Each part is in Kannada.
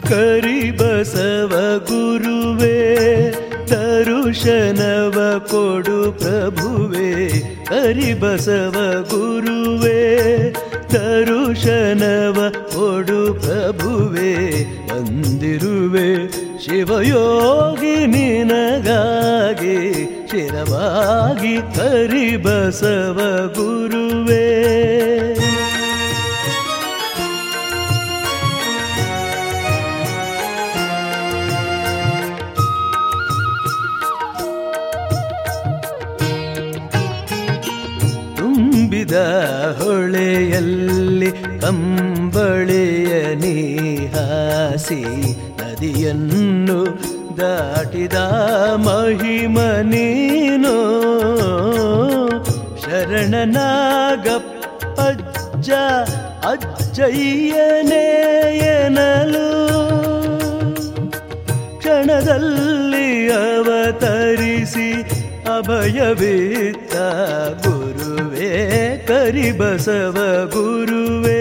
ಕರಿಬಸವ ಗುರುವೇ ದರುಶನವ ಕೊಡು ಪ್ರಭುವೇ ಕರಿಬಸವ ಗುರುವೇ ದರುಶನವ ಕೊಡು ಪ್ರಭುವೇ ಬಂದಿರುವೆ ಶಿವಯೋಗಿ ನಿನಗಾಗಿ ಶಿರವಾಗಿ ಕರಿಬಸವ ಗುರುವೇ ತುಂಬಿದ ಹೊಳೆಯಲ್ಲಿ ಕಂಬಳೆಯ ನೀಹಾಸಿ ನದಿಯನ್ನು ದಾಟಿದ ಮಹಿಮ ನೀನು ಶರಣನಾಗಪ್ಪಜ್ಜ ಅಜ್ಜಯ್ಯನೇ ಎನಲು ಕ್ಷಣದಲ್ಲಿ ಅವತರಿಸಿ ಅಭಯವಿತ್ತ ಗುರುವೇ ಕರಿಬಸವ ಗುರುವೇ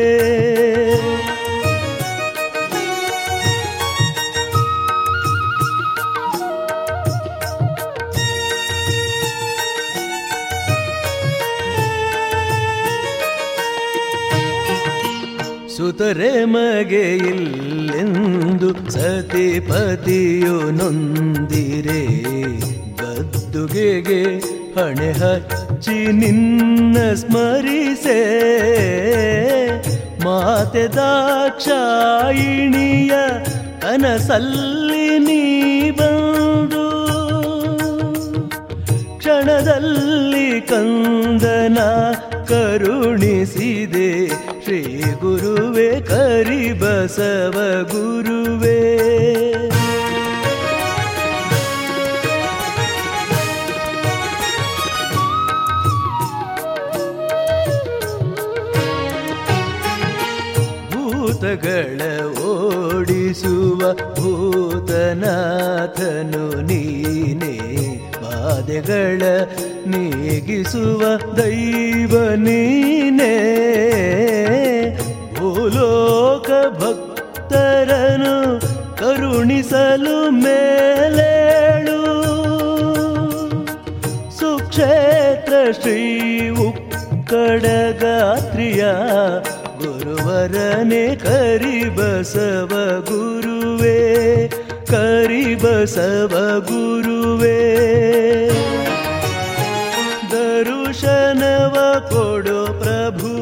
ಸುತರೆ ಮಗೆ ಇಲ್ಲೆಂದು ಸತಿಪತಿಯು ನೊಂದಿರೆ ಗದ್ದುಗೆಗೆ ಹಣೆ ಹಚ್ಚಿ ನಿನ್ನ ಸ್ಮರಿಸೆ ಮಾತೆ ದಾಕ್ಷಾಯಿಣಿಯ ಕನಸಲ್ಲಿ ನೀ ಬಂದು ಕ್ಷಣದಲ್ಲಿ ಕಂದನ ಕರುಣಿಸಿದೆ ಶ್ರೀ ಗುರುವೇ ಕರಿಬಸವ ಗುರುವೇ ಭೂತಗಳ ಓಡಿಸುವ ಭೂತನಾಥನು ನೀನೇ ಬಾಧೆಗಳ ನೀಗಿಸುವ ದೈವ ನೀನೇ ಭೂಲೋಕ ಭಕ್ತರನು ಕರುಣಿಸಲು ಮೇಲೇಳು ಸುಕ್ಷೇತ್ರ ಶ್ರೀ ಉಕ್ಕಡಗಾತ್ರಿಯ ಗುರುವರನೆ ಕರಿಬಸವ ಗುರುವೇ ಕರಿಬಸವ ಗುರುವೇ ದರುಶನವ ಕೊಡು ಪ್ರಭು